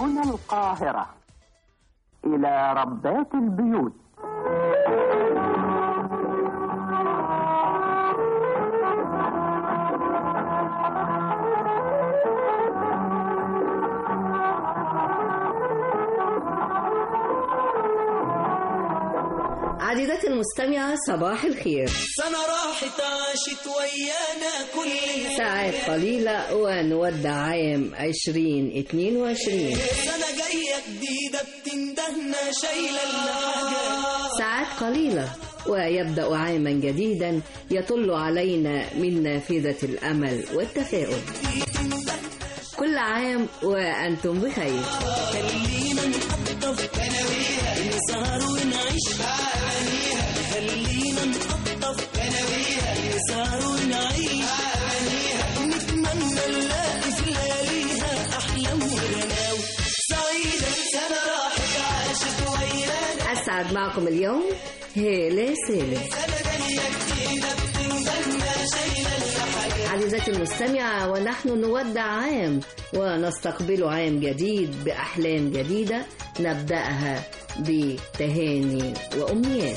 هنا القاهرة إلى ربات البيوت عزيزتي المستمعة صباح الخير سنة راحت عاشت ويانا كل ساعات قليلة ونودع عام 2022 سنة جاية جديدة بتندهنا شايلة الحاجة ساعات قليلة ويبدأ عاما جديدا يطل علينا من نافذة الأمل والتفاؤل كل عام وأنتم بخير خلينا نحطف كناويها نسهر ونعيش أمانيها خلينا نحطف كناويها نسهر ونعيش أمانيها نتمنى نلاقي في لياليها أحلام وغناوي سعيدة سنة راحت عاشت ويانا أسعد معكم اليوم هالة سالم عزيزتي المستمعة ونحن نودع عام ونستقبل عام جديد بأحلام جديدة نبدأها بتهاني وأمنيات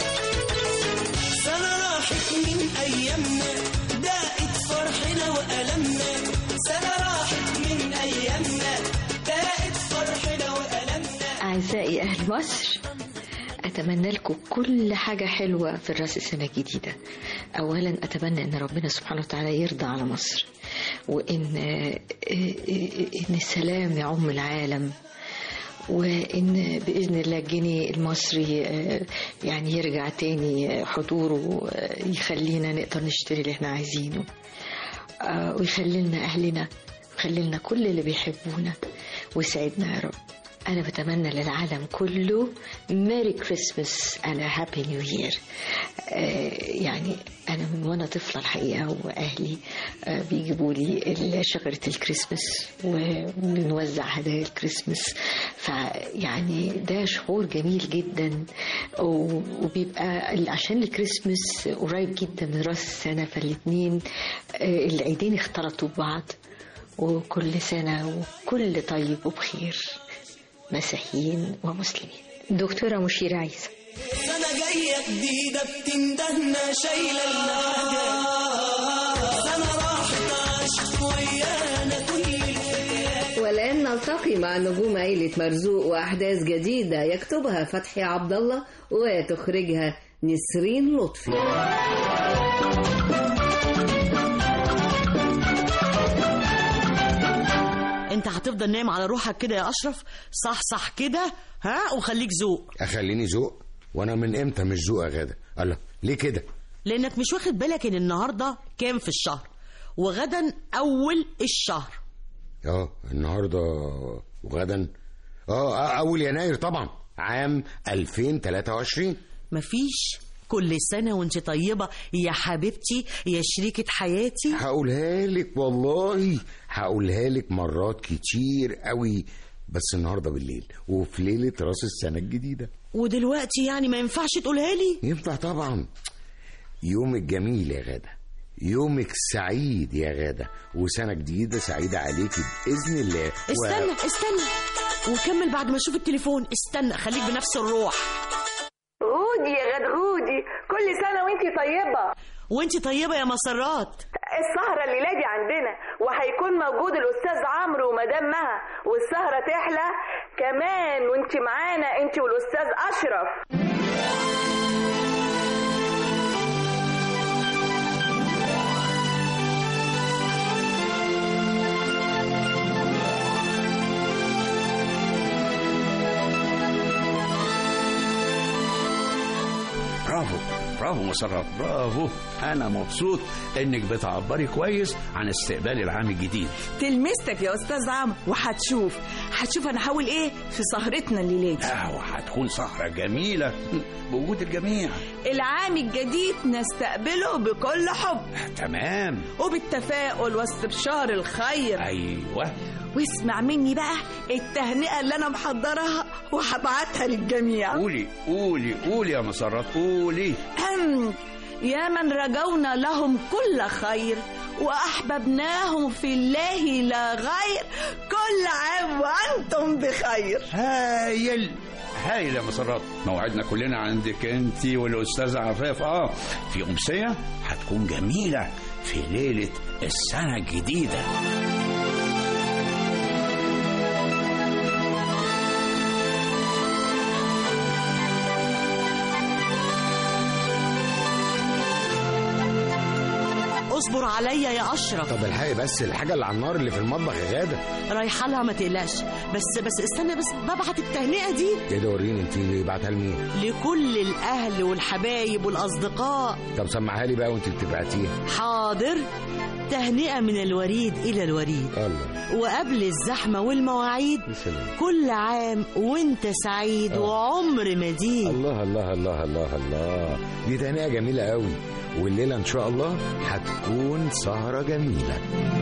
سنة راحت من أيامنا داقت فرحنا وألمنا سنة راحت من أيامنا داقت فرحنا وألمنا أعزائي أهل مصر أتمنى لكم كل حاجة حلوة في الرأس السنة الجديدة أولا أتمنى أن ربنا سبحانه وتعالى يرضى على مصر وإن إن السلام يعم العالم وإن بإذن الله الجنيه المصري آه، يعني يرجع تاني حضوره آه، يخلينا نقدر نشتري اللي احنا عايزينه آه، ويخلي لنا أهلنا ويخلي لنا كل اللي بيحبونا ويسعدنا يا رب أنا بتمنى للعالم كله ميري كريسمس أنا هابي نيو يير يعني أنا من وأنا طفلة الحقيقة وأهلي آه، بيجيبوا لي شجرة الكريسماس وبنوزع هدايا الكريسماس فيعني ده شعور جميل جدا و- وبيبقى عشان الكريسماس قريب جدا من راس السنة فالاتنين آه، العيدين اختلطوا ببعض وكل سنة وكل طيب وبخير مسيحيين ومسلمين دكتورة مشيرة عيسى سنة جاية جديدة بتندهنا شايلة الحاجة سنة راحت عاشت ويانا كل الحكايات والآن نلتقي مع نجوم عيلة مرزوق وأحداث جديدة يكتبها فتحي عبد الله وتخرجها نسرين لطفي انت هتفضل نايم على روحك كده يا اشرف صح صح كده ها وخليك ذوق اخليني ذوق وانا من امتى مش ذوق يا غاده الله ليه كده لانك مش واخد بالك ان النهارده كام في الشهر وغدا اول الشهر اه النهارده وغدا اه آه، اول يناير طبعا عام 2023 مفيش كل سنه وانت طيبه يا حبيبتي يا شريكه حياتي هقولها لك والله هقولها لك مرات كتير قوي بس النهارده بالليل وفي ليله راس السنه الجديده ودلوقتي يعني ما ينفعش تقولها لي ينفع طبعا يومك جميل يا غاده يومك سعيد يا غاده وسنه جديده سعيده عليكي باذن الله و- استنى استنى وكمل بعد ما اشوف التليفون استنى خليك بنفس الروح غودي يا غد غودي كل سنة وانتي طيبة وانت طيبه يا مسرات السهرة الليلة دي عندنا وهيكون موجود الأستاذ عمرو ومدام مها والسهرة تحلى كمان وانتي معانا انتي والأستاذ أشرف برافو برافو مسرات برافو انا مبسوط انك بتعبري كويس عن استقبال العام الجديد تلمستك يا استاذ عمرو وهتشوف هتشوف انا هحاول ايه في سهرتنا الليله دي اه وهتكون سهرة جميلة بوجود الجميع العام الجديد نستقبله بكل حب تمام وبالتفاؤل واستبشار الخير ايوه واسمع مني بقى التهنئه اللي انا محضرها وهبعتها للجميع قولي قولي قولي يا مسرات قولي أم يا من رجونا لهم كل خير وأحببناهم في الله لا غير كل عام وأنتم بخير هايل هايل يا مسرات موعدنا كلنا عندك انت والاستاذ عفاف اه في امسيه هتكون جميله في ليله السنه الجديده اصبر عليا يا اشرف طب الحقي بس الحاجه اللي على النار اللي في المطبخ يا غاده رايحه لها ما تقلقش بس بس استنى بس ببعت التهنئه دي ايه ده وريني انت بعتها لمين لكل الاهل والحبايب والاصدقاء طب سمعها لي بقى وانت بتبعتيها حاضر تهنئه من الوريد الى الوريد الله وقبل الزحمه والمواعيد يا سلام كل عام وانت سعيد وعمر مديد الله الله الله الله الله دي تهنئه جميله قوي والليله ان شاء الله هتكون سهره جميله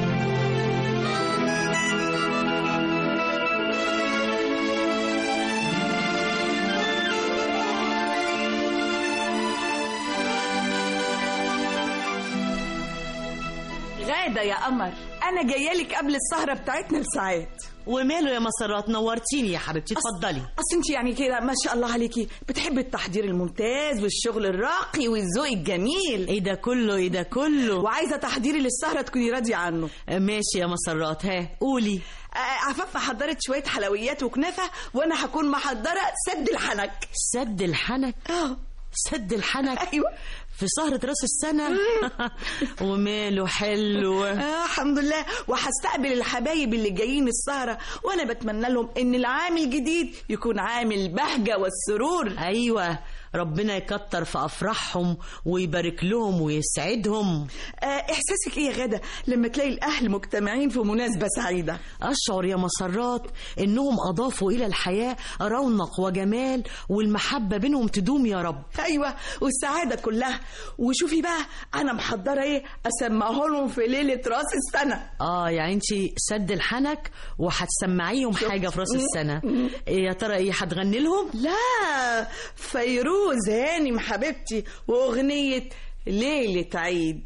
غادة يا قمر أنا جاية لك قبل السهرة بتاعتنا بساعات وماله يا مسرات نورتيني يا حبيبتي اتفضلي أصل أنت يعني كده ما شاء الله عليكي بتحبي التحضير الممتاز والشغل الراقي والذوق الجميل ايه ده كله ايه ده كله وعايزة تحضيري للسهرة تكوني راضية عنه ماشي يا مسرات ها قولي آه، عفاف حضرت شوية حلويات وكنافة وأنا هكون محضرة سد الحنك سد الحنك اه سد الحنك أيوة في سهرة راس السنة وماله حلو آه الحمد لله وهستقبل الحبايب اللي جايين السهرة وأنا بتمنى لهم إن العام الجديد يكون عام البهجة والسرور أيوة ربنا يكتر في أفراحهم ويبارك لهم ويسعدهم آه إحساسك إيه يا غادة لما تلاقي الأهل مجتمعين في مناسبة سعيدة أشعر يا مسرات إنهم أضافوا إلى الحياة رونق وجمال والمحبة بينهم تدوم يا رب أيوة والسعادة كلها وشوفي بقى أنا محضرة إيه أسمعه لهم في ليلة راس السنة آه يعني أنت سد الحنك وهتسمعيهم حاجة في راس السنة إيه يا ترى إيه هتغني لهم؟ لا فيروز هانم حبيبتي وأغنية ليلة عيد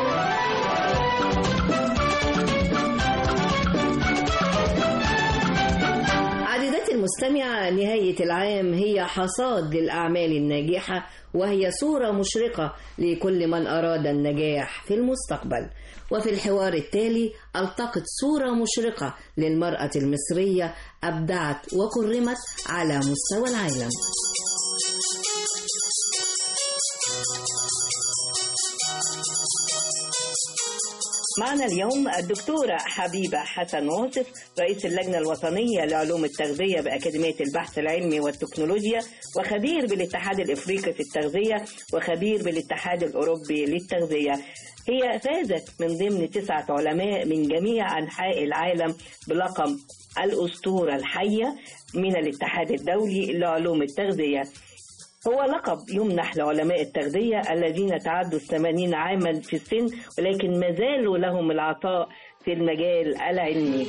عزيزتي المستمعة نهاية العام هي حصاد للأعمال الناجحة وهي صورة مشرقة لكل من أراد النجاح في المستقبل وفي الحوار التالي ألتقط صورة مشرقة للمرأة المصرية أبدعت وكرمت على مستوى العالم معنا اليوم الدكتورة حبيبة حسن واصف رئيس اللجنة الوطنية لعلوم التغذية بأكاديمية البحث العلمي والتكنولوجيا وخبير بالاتحاد الإفريقي في التغذية وخبير بالاتحاد الأوروبي للتغذية هي فازت من ضمن تسعة علماء من جميع أنحاء العالم بلقب الأسطورة الحية من الاتحاد الدولي لعلوم التغذية هو لقب يمنح لعلماء التغذية الذين تعدوا الثمانين عاما في السن ولكن ما زالوا لهم العطاء في المجال العلمي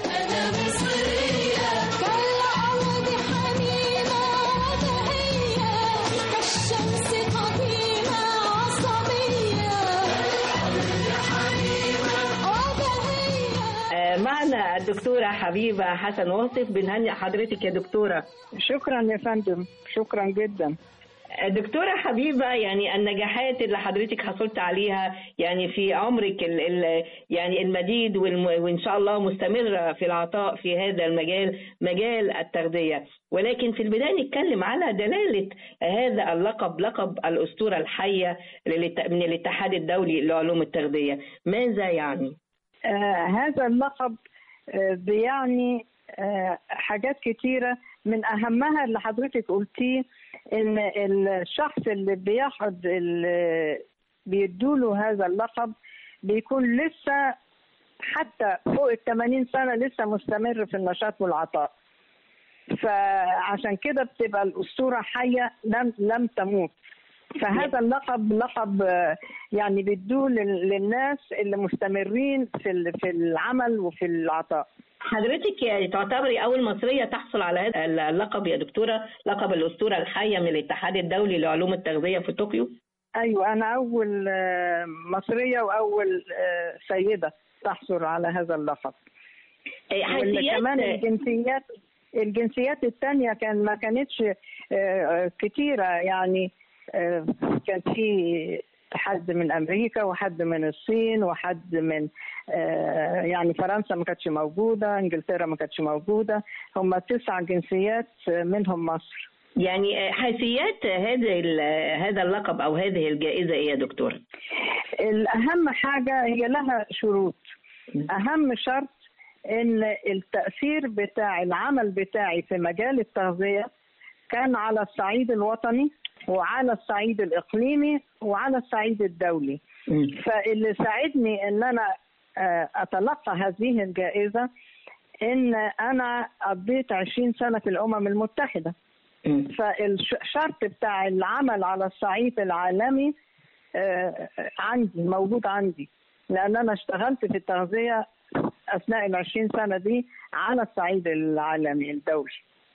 آه، معنا الدكتورة حبيبة حسن واصف بنهنئ حضرتك يا دكتورة شكرا يا فندم شكرا جدا دكتورة حبيبة يعني النجاحات اللي حضرتك حصلت عليها يعني في عمرك ال ال يعني المديد والم وإن شاء الله مستمرة في العطاء في هذا المجال مجال التغذية ولكن في البداية نتكلم على دلالة هذا اللقب لقب الأسطورة الحية للت- من الاتحاد الدولي لعلوم التغذية ماذا يعني؟ آه هذا اللقب آه بيعني آه حاجات كتيرة من أهمها اللي حضرتك قلتيه إن الشخص اللي بياخد ال- بيدوله هذا اللقب بيكون لسه حتى فوق ال 80 سنة لسه مستمر في النشاط والعطاء فعشان كده بتبقى الأسطورة حية لم لم تموت فهذا اللقب لقب آه، يعني بيدوه لل- للناس اللي مستمرين في ال- في العمل وفي العطاء حضرتك يعني تعتبري أول مصرية تحصل على هذا اللقب يا دكتورة لقب الأسطورة الحية من الاتحاد الدولي لعلوم التغذية في طوكيو؟ ايوه انا اول آه، مصريه واول آه، سيده تحصل على هذا اللقب واللي كمان الجنسيات الجنسيات التانية كان ما كانتش آه، آه، كتيرة يعني آه، كان في حد من أمريكا وحد من الصين وحد من آه، يعني فرنسا ما كانتش موجودة إنجلترا ما كانتش موجودة هم تسع جنسيات آه، منهم مصر يعني حيثيات هذا ال- هذا اللقب او هذه الجائزه ايه يا دكتوره؟ الأهم حاجة هي لها شروط أهم شرط إن التأثير بتاع العمل بتاعي في مجال التغذية كان على الصعيد الوطني وعلى الصعيد الإقليمي وعلى الصعيد الدولي فاللي ساعدني إن أنا آه، أتلقى هذه الجائزة إن أنا قضيت 20 سنة في الأمم المتحدة فالشرط بتاع العمل على الصعيد العالمي آه، عندي موجود عندي لان انا اشتغلت في التغذيه اثناء ال 20 سنه دي على الصعيد العالمي الدولي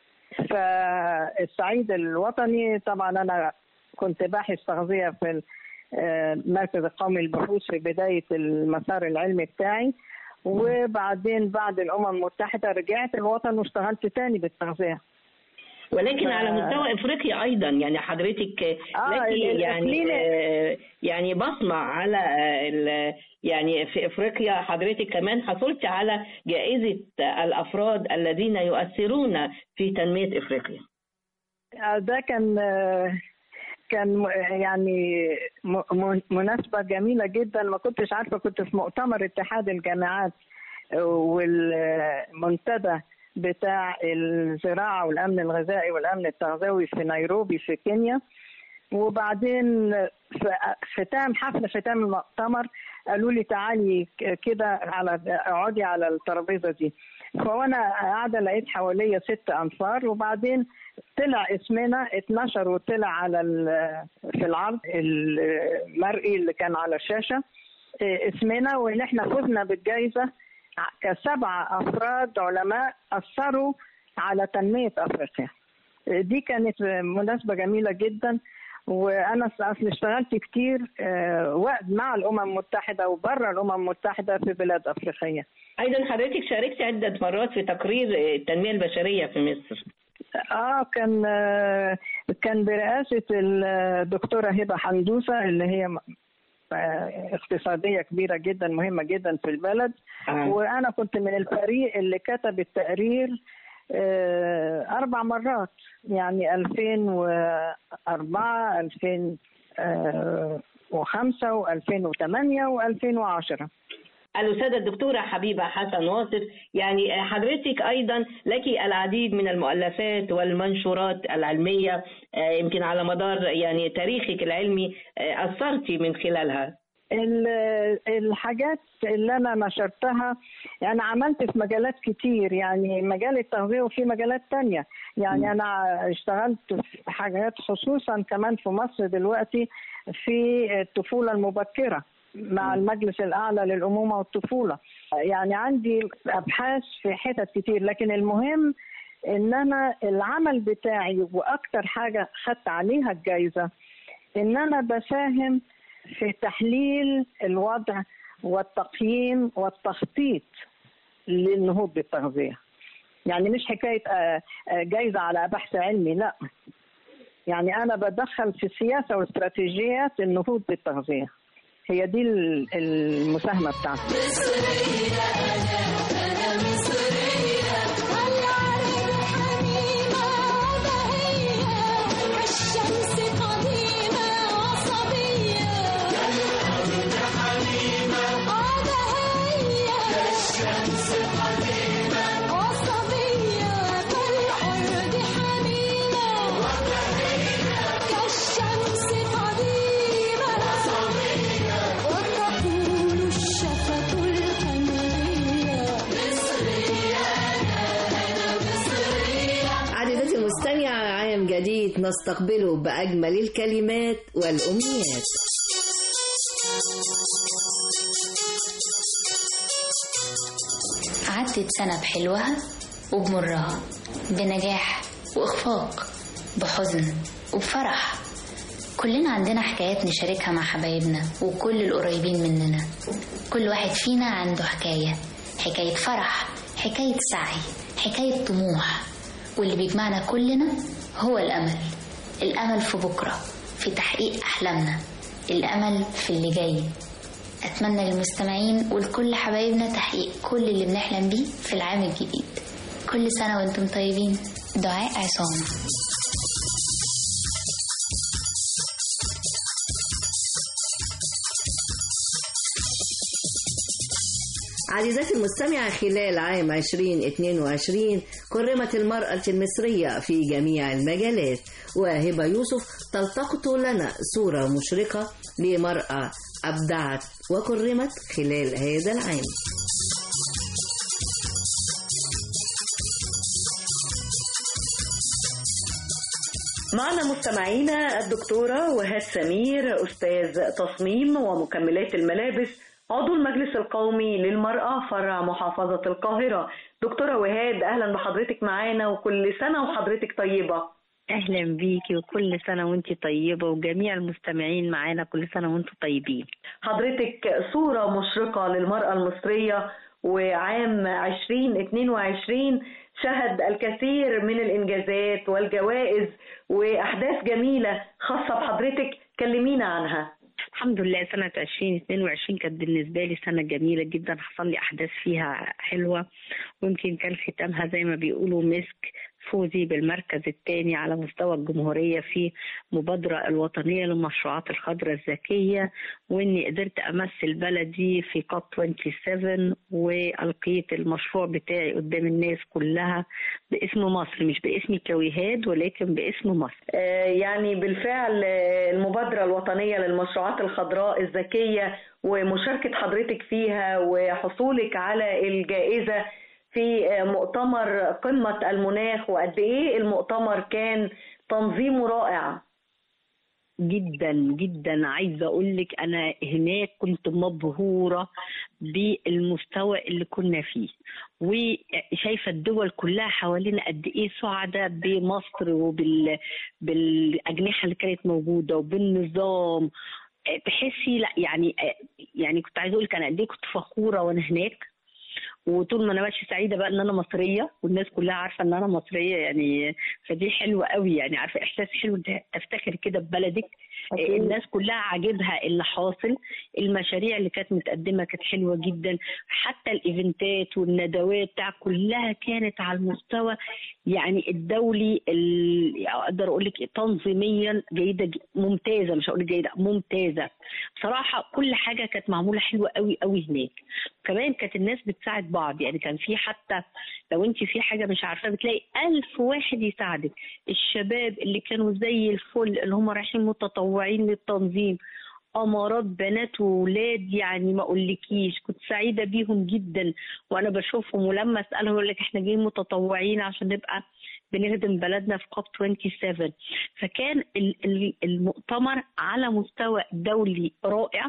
فالصعيد الوطني طبعا انا كنت باحث تغذيه في آه، المركز القومي للبحوث في بدايه المسار العلمي بتاعي وبعدين بعد الامم المتحده رجعت الوطن واشتغلت تاني بالتغذيه ولكن ف- على مستوى افريقيا ايضا يعني حضرتك آه، لك ال- يعني الإقليم- آه، يعني بصمه على آه، ال- يعني في افريقيا حضرتك كمان حصلت على جائزه الافراد الذين يؤثرون في تنميه افريقيا آه، ده كان آه، كان م- يعني م- م- مناسبة جميلة جدا ما كنتش عارفة كنت في مؤتمر اتحاد الجامعات آه، والمنتدى بتاع الزراعة والأمن الغذائي والأمن التغذوي في نيروبي في كينيا وبعدين في ختام حفل ختام المؤتمر قالوا لي تعالي ك- كده على اقعدي على الترابيزه دي فوانا قاعده لقيت حواليا ست انفار وبعدين طلع اسمنا اتنشر وطلع على ال- في العرض المرئي اللي كان على الشاشه إيه، اسمنا وان احنا فزنا بالجائزه كسبع افراد علماء اثروا على تنميه افريقيا دي كانت مناسبة جميلة جدا وأنا أصل اشتغلت كتير آه، وقت مع الأمم المتحدة وبره الأمم المتحدة في بلاد أفريقية ايضا حضرتك شاركت عده مرات في تقرير التنميه البشريه في مصر اه كان آه، كان برئاسة الدكتورة هبة حندوسة اللي هي م- آه، اقتصادية كبيرة جدا مهمة جدا في البلد آه. وأنا كنت من الفريق اللي كتب التقرير آه، أربع مرات يعني 2004 2005 و2008 و2010 الأستاذة الدكتورة حبيبة حسن واصف يعني حضرتك أيضا لك العديد من المؤلفات والمنشورات العلمية آه، يمكن على مدار يعني تاريخك العلمي آه، أثرتي من خلالها ال- الحاجات اللي انا نشرتها يعني عملت في مجالات كتير يعني مجال التغذيه وفي مجالات تانية يعني انا اشتغلت في حاجات خصوصا كمان في مصر دلوقتي في الطفوله المبكره مع المجلس الاعلى للامومه والطفوله يعني عندي ابحاث في حتت كتير لكن المهم ان انا العمل بتاعي واكتر حاجه خدت عليها الجائزه ان انا بساهم في تحليل الوضع والتقييم والتخطيط للنهوض بالتغذيه يعني مش حكايه آه، آه، جايزه على بحث علمي لا يعني انا بدخل في السياسه واستراتيجيات النهوض بالتغذيه هي دي ال- المساهمه بتاعتي كالشمس قديمة عصبية عدهية كالشمس قديمة عصبية كالأرض حميمة كالشمس قديمة عصبية وتقول الشفة الحمية مصرية أنا مصرية عزيزتي المستمعة عام جديد نستقبله بأجمل الكلمات والأمنيات عدت سنة بحلوها وبمرها بنجاح وإخفاق بحزن وبفرح كلنا عندنا حكايات نشاركها مع حبايبنا وكل القريبين مننا كل واحد فينا عنده حكاية حكاية فرح حكاية سعي حكاية طموح واللي بيجمعنا كلنا هو الأمل الأمل في بكرة في تحقيق أحلامنا الأمل في اللي جاي أتمنى للمستمعين ولكل حبايبنا تحقيق كل اللي بنحلم بيه في العام الجديد كل سنة وانتم طيبين دعاء عصام عزيزاتي المستمعة خلال عام 2022 كرمت المرأة المصرية في جميع المجالات وهبة يوسف تلتقط لنا صورة مشرقة لمرأة أبدعت وكرمت خلال هذا العام معنا مستمعينا الدكتورة وهاد سمير أستاذ تصميم ومكملات الملابس عضو المجلس القومي للمرأة فرع محافظة القاهرة دكتورة وهاد أهلا بحضرتك معانا وكل سنة وحضرتك طيبة اهلا بيكي وكل سنه وانت طيبه وجميع المستمعين معانا كل سنه وانتم طيبين حضرتك صورة مشرقة للمرأة المصرية وعام 2022 شهد الكثير من الإنجازات والجوائز وأحداث جميلة خاصة بحضرتك كلمينا عنها الحمد لله سنة 2022 كانت بالنسبة لي سنة جميلة جدا حصل لي أحداث فيها حلوة ويمكن كان ختامها زي ما بيقولوا مسك فوزي بالمركز الثاني على مستوى الجمهورية في مبادرة الوطنية للمشروعات الخضراء الذكية وإني قدرت أمثل بلدي في كاب 27 وألقيت المشروع بتاعي قدام الناس كلها باسم مصر مش باسم كويهاد ولكن باسم مصر آه، يعني بالفعل آه، المبادرة الوطنية للمشروعات الخضراء الذكية ومشاركة حضرتك فيها وحصولك على الجائزة في آه، مؤتمر قمة المناخ وقد إيه المؤتمر كان تنظيمه رائع جدا جدا عايزه اقول لك انا هناك كنت مبهوره بالمستوى اللي كنا فيه وشايفه الدول كلها حوالينا قد ايه سعداء بمصر وبال بالاجنحه اللي كانت موجوده وبالنظام تحسي لا يعني يعني كنت عايزه اقول لك انا قد ايه كنت فخوره وانا هناك وطول ما انا ماشيه سعيده بقى ان انا مصريه والناس كلها عارفه ان انا مصريه يعني فدي حلوه قوي يعني عارفه احساس حلو انت تفتخر كده ببلدك أكيد. الناس كلها عاجبها اللي حاصل المشاريع اللي كانت متقدمه كانت حلوه جدا حتى الايفنتات والندوات بتاع كلها كانت على المستوى يعني الدولي ال- اقدر اقول لك تنظيميا جيده ج- ممتازه مش هقول لك جيده ممتازه بصراحه كل حاجه كانت معموله حلوه قوي قوي هناك كمان كانت الناس بتساعد بعض يعني كان في حتى لو انت في حاجه مش عارفاها بتلاقي ألف واحد يساعدك الشباب اللي كانوا زي الفل اللي هم رايحين متطوعين للتنظيم امارات بنات وولاد يعني ما اقولكيش كنت سعيده بيهم جدا وانا بشوفهم ولما اسالهم يقول لك احنا جايين متطوعين عشان نبقى بنخدم بلدنا في كوب 27 فكان ال- ال- المؤتمر على مستوى دولي رائع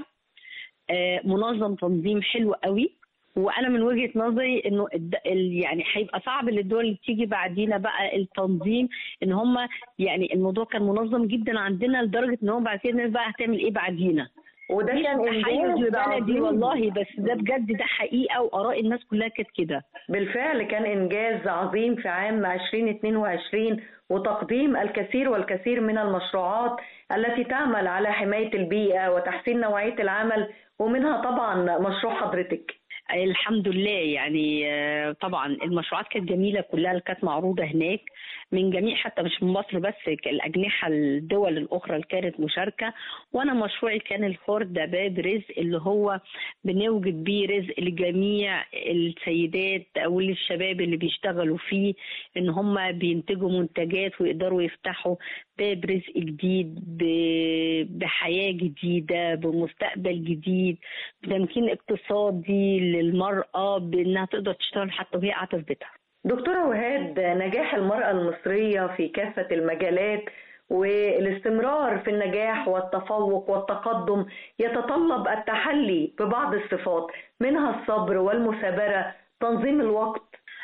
آه، منظم تنظيم حلو قوي وانا من وجهه نظري انه الد- ال- يعني هيبقى صعب للدول اللي تيجي بعدينا بقى التنظيم ان هم يعني الموضوع كان منظم جدا عندنا لدرجه ان هم بعد كده الناس بقى هتعمل ايه بعدينا وده مش كان تحيز إنجاز لبلدي عظيم. والله بس ده بجد ده حقيقه واراء الناس كلها كانت كده بالفعل كان إنجاز عظيم في عام 2022 وتقديم الكثير والكثير من المشروعات التي تعمل على حماية البيئة وتحسين نوعية العمل ومنها طبعا مشروع حضرتك الحمد لله يعني آه، طبعا المشروعات كانت جميله كلها اللي كانت معروضه هناك من جميع حتى مش من مصر بس الاجنحه الدول الاخرى اللي كانت مشاركه وانا مشروعي كان الفورد ده باب رزق اللي هو بنوجد بيه رزق لجميع السيدات او الشباب اللي بيشتغلوا فيه ان هم بينتجوا منتجات ويقدروا يفتحوا باب رزق جديد ب- بحياه جديده بمستقبل جديد بتمكين اقتصادي للمراه بانها تقدر تشتغل حتى وهي قاعده في بيتها دكتورة وهاد نجاح المرأة المصرية في كافة المجالات والاستمرار في النجاح والتفوق والتقدم يتطلب التحلي ببعض الصفات منها الصبر والمثابرة تنظيم الوقت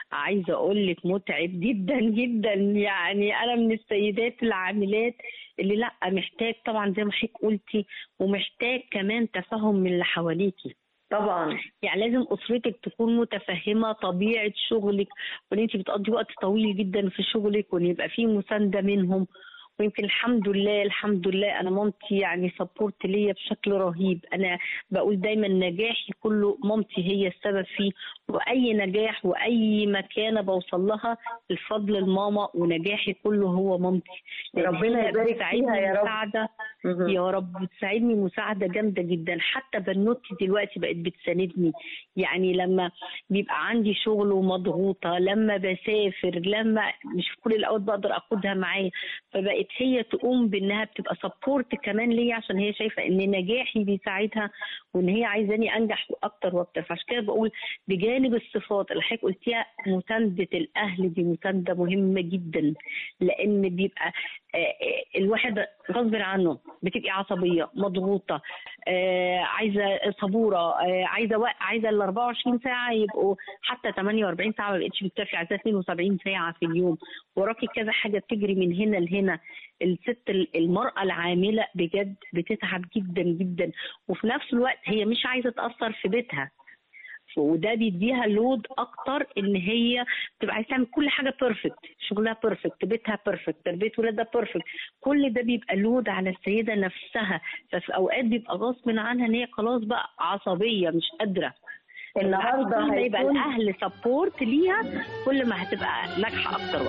عايزه اقول لك متعب جدا جدا يعني انا من السيدات العاملات اللي لا محتاج طبعا زي ما حضرتك قلتي ومحتاج كمان تفهم من اللي حواليكي طبعا يعني لازم اسرتك تكون متفهمه طبيعه شغلك وان انت بتقضي وقت طويل جدا في شغلك وان يبقى في مسانده منهم ويمكن الحمد لله الحمد لله انا مامتي يعني سبورت ليا بشكل رهيب انا بقول دايما نجاحي كله مامتي هي السبب فيه واي نجاح واي مكانه بوصل لها الفضل لماما ونجاحي كله هو مامتي لأن ربنا هي يبارك بتساعدني فيها يا رب. مساعده مهم. يا رب بتساعدني مساعده جامده جدا حتى بنوتي دلوقتي بقت بتساندني يعني لما بيبقى عندي شغل ومضغوطه لما بسافر لما مش في كل الاوقات بقدر اخدها معايا فبقت هي تقوم بانها بتبقى سبورت كمان ليا عشان هي شايفه ان نجاحي بيساعدها وان هي عايزاني انجح اكتر واكتر فعشان كده بقول بجانب الصفات اللي حضرتك قلتيها مسانده الاهل دي مسانده مهمه جدا لان بيبقى آه، آه، الواحد غصب عنه بتبقي عصبيه مضغوطه آه، عايزه صبوره آه، عايزه وق- عايزه ال 24 ساعه يبقوا حتى 48 ساعه ما بقتش بتكفي عايزه 72 ساعه في اليوم وراكي كذا حاجه بتجري من هنا لهنا الست ال- المراه العامله بجد بتتعب جدا جدا وفي نفس الوقت هي مش عايزه تاثر في بيتها وده بيديها لود اكتر ان هي بتبقى عايزه تعمل كل حاجه بيرفكت شغلها بيرفكت بيتها بيرفكت تربيه ولادها بيرفكت كل ده بيبقى لود على السيده نفسها ففي اوقات بيبقى غصب عنها ان هي خلاص بقى عصبيه مش قادره النهاردة كل ما يبقى هيكون- الاهل سبورت ليها كل ما هتبقى ناجحه اكتر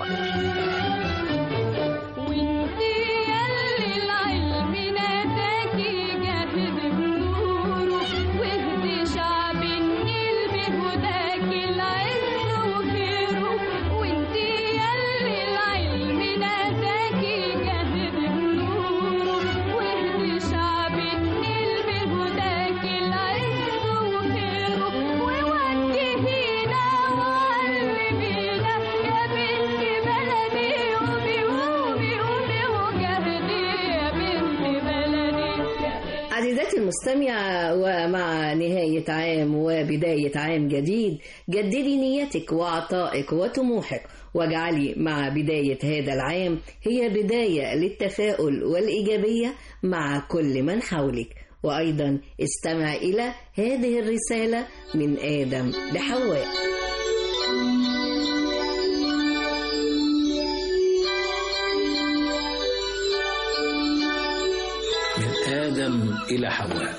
واكتر وانتي ياللي العلم ناداكي جاهد بنوره واهدي شعب النيل بهداكي العز وخيره وانتي ياللي العلم ناداكي جاهد بنوره واهدي شعب النيل بهداكي العز وخيره ووجهينا وعلمينا يا بنت بلدي قومي قومي قومي وجهدي يا بنت بلدي عزيزاتي المستمعة ومع نهاية عام وبداية عام جديد جددي نيتك وعطائك وطموحك واجعلي مع بداية هذا العام هي بداية للتفاؤل والإيجابية مع كل من حولك وأيضا استمع إلى هذه الرسالة من آدم لحواء من آدم إلى حواء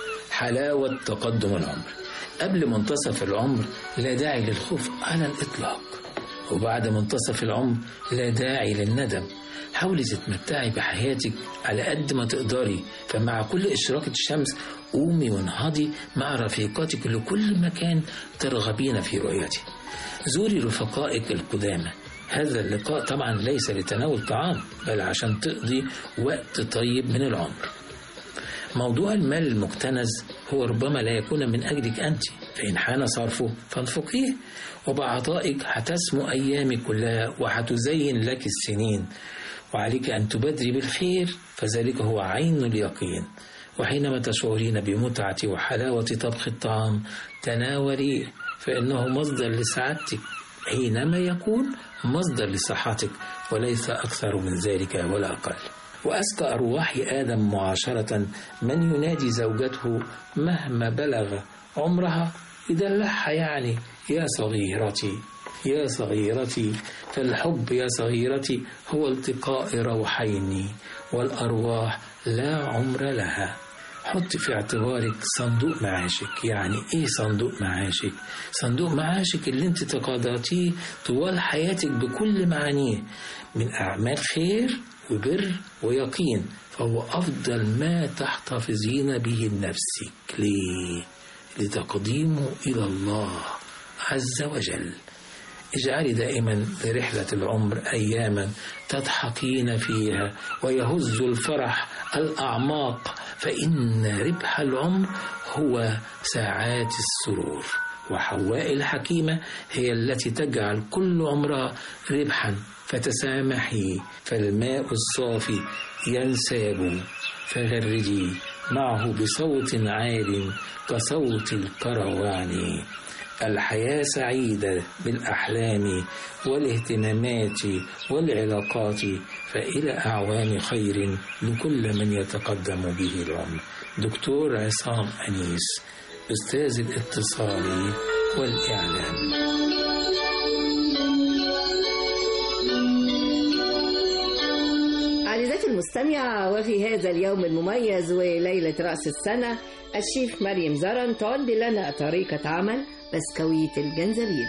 حلاوة تقدم العمر قبل منتصف العمر لا داعي للخوف على الإطلاق وبعد منتصف العمر لا داعي للندم حاولي تتمتعي بحياتك على قد ما تقدري فمع كل إشراقة الشمس قومي وانهضي مع رفيقاتك لكل مكان ترغبين في رؤيته زوري رفقائك القدامى هذا اللقاء طبعا ليس لتناول طعام بل عشان تقضي وقت طيب من العمر موضوع المال المكتنز هو ربما لا يكون من أجلك أنت فإن حان صرفه فانفقيه وبعطائك هتسمو أيامك كلها وهتزين لك السنين وعليك أن تبادري بالخير فذلك هو عين اليقين وحينما تشعرين بمتعة وحلاوة طبخ الطعام تناوليه فإنه مصدر لسعادتك حينما يكون مصدر لصحتك وليس أكثر من ذلك ولا أقل وأزكى أرواح آدم معاشرة من ينادي زوجته مهما بلغ عمرها يدلعها يعني يا صغيرتي يا صغيرتي فالحب يا صغيرتي هو التقاء روحين والأرواح لا عمر لها حط في اعتبارك صندوق معاشك يعني ايه صندوق معاشك صندوق معاشك اللي انت تقاضاتيه طوال حياتك بكل معانيه من اعمال خير وبر ويقين فهو افضل ما تحتفظين به لنفسك ليه لتقديمه الى الله عز وجل اجعلي دائما لرحلة العمر أياما تضحكين فيها ويهز الفرح الأعماق فإن ربح العمر هو ساعات السرور وحواء الحكيمة هي التي تجعل كل عمرها ربحا فتسامحي فالماء الصافي ينساب فغردي معه بصوت عال كصوت الكروان الحياة سعيدة بالأحلام والاهتمامات والعلاقات فإلى أعوام خير لكل من يتقدم به العمر دكتور عصام أنيس أستاذ الاتصال والإعلام عزيزتي المستمعة وفي هذا اليوم المميز وليلة رأس السنة الشيف مريم زرن تعد لنا طريقة عمل بسكويت الجنزبيل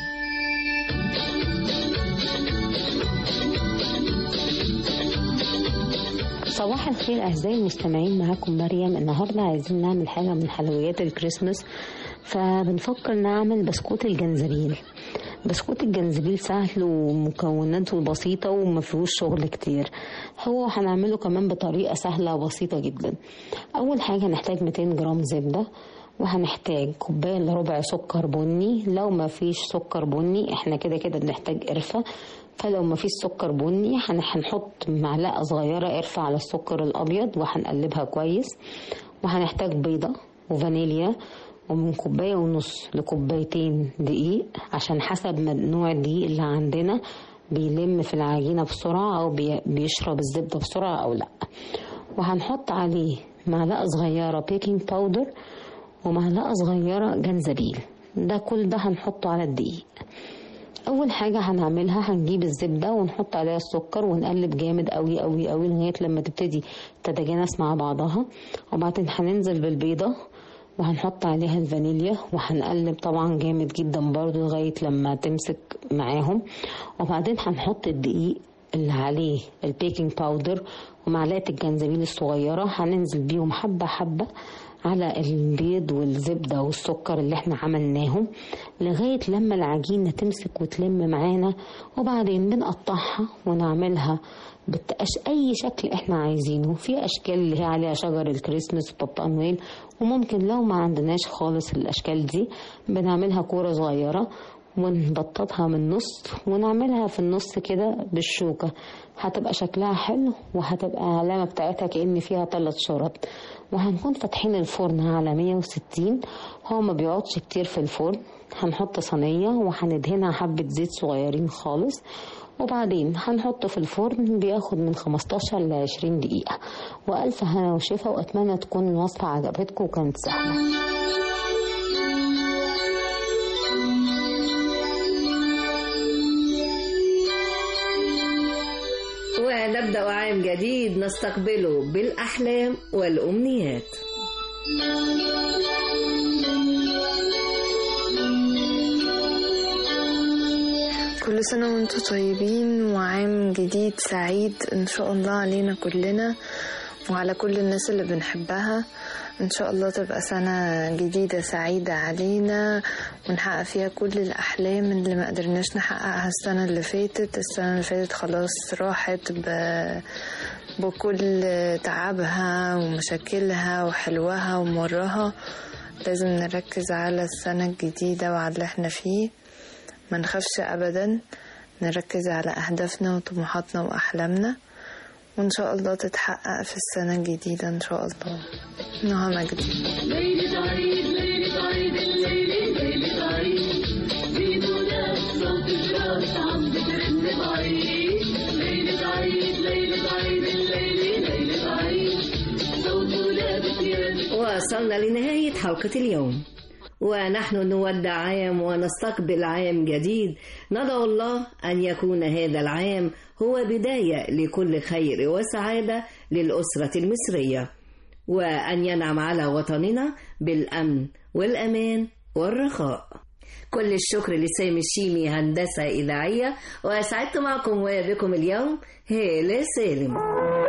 صباح الخير أعزائي المستمعين معاكم مريم النهاردة عايزين نعمل حاجة من حلويات الكريسماس فبنفكر نعمل بسكوت الجنزبيل بسكوت الجنزبيل سهل ومكوناته بسيطة وما فيهوش شغل كتير هو هنعمله كمان بطريقة سهلة وبسيطة جدا أول حاجة هنحتاج 200 جرام زبدة وهنحتاج كوباية الا ربع سكر بني لو ما فيش سكر بني احنا كده كده بنحتاج قرفة فلو ما فيش سكر بني هن- هنحط معلقة صغيرة قرفة على السكر الأبيض وهنقلبها كويس وهنحتاج بيضة وفانيليا ومن كوباية ونص لكوبايتين دقيق عشان حسب ما نوع الدقيق اللي عندنا بيلم في العجينة بسرعة أو بي- بيشرب الزبدة بسرعة أو لأ وهنحط عليه معلقة صغيرة بيكنج باودر ومعلقة صغيرة جنزبيل ده كل ده هنحطه على الدقيق اول حاجه هنعملها هنجيب الزبده ونحط عليها السكر ونقلب جامد قوي قوي قوي لغايه لما تبتدي تتجانس مع بعضها وبعدين هننزل بالبيضه وهنحط عليها الفانيليا وهنقلب طبعا جامد جدا برضو لغايه لما تمسك معاهم وبعدين هنحط الدقيق اللي عليه البيكنج باودر ومعلقه الجنزبيل الصغيره هننزل بيهم حبه حبه على البيض والزبدة والسكر اللي احنا عملناهم لغاية لما العجينة تمسك وتلم معانا وبعدين بنقطعها ونعملها بتقش أي شكل احنا عايزينه في أشكال اللي هي عليها شجر الكريسماس وبابا نويل وممكن لو ما عندناش خالص الأشكال دي بنعملها كورة صغيرة ونبططها من النص ونعملها في النص كده بالشوكة هتبقى شكلها حلو وهتبقى علامة بتاعتها كأن فيها ثلاث شرط وهنكون فاتحين الفرن على 160 هو ما بيقعدش كتير في الفرن هنحط صينية وهندهنها حبة زيت صغيرين خالص وبعدين هنحطه في الفرن بياخد من 15 ل 20 دقيقة وألف هنا وشفا وأتمنى تكون الوصفة عجبتكم وكانت سهلة ونبدأ عام جديد نستقبله بالأحلام والأمنيات كل سنة وانتم طيبين وعام جديد سعيد ان شاء الله علينا كلنا وعلى كل الناس اللي بنحبها ان شاء الله تبقى سنة جديدة سعيدة علينا ونحقق فيها كل الاحلام اللي ما قدرناش نحققها السنة اللي فاتت السنة اللي فاتت خلاص راحت ب... بكل تعبها ومشاكلها وحلوها ومرها لازم نركز على السنة الجديدة وعلى اللي احنا فيه ما نخافش ابدا نركز على اهدافنا وطموحاتنا واحلامنا وان شاء الله تتحقق في السنه الجديده ان شاء الله نهى مجدي ليلة عيد ليلة عيد الليلة ليلة عيد في دولاب صوت الجرس عم بترن بعيد ليلة عيد ليلة عيد الليلة ليلة عيد صوت ولاد يد وصلنا لنهاية حلقة اليوم ونحن نودع عام ونستقبل عام جديد ندعو الله أن يكون هذا العام هو بداية لكل خير وسعادة للأسرة المصرية وأن ينعم على وطننا بالأمن والأمان والرخاء كل الشكر لسامي الشيمي هندسة إذاعية وأسعدت معكم وبكم اليوم هالة سالم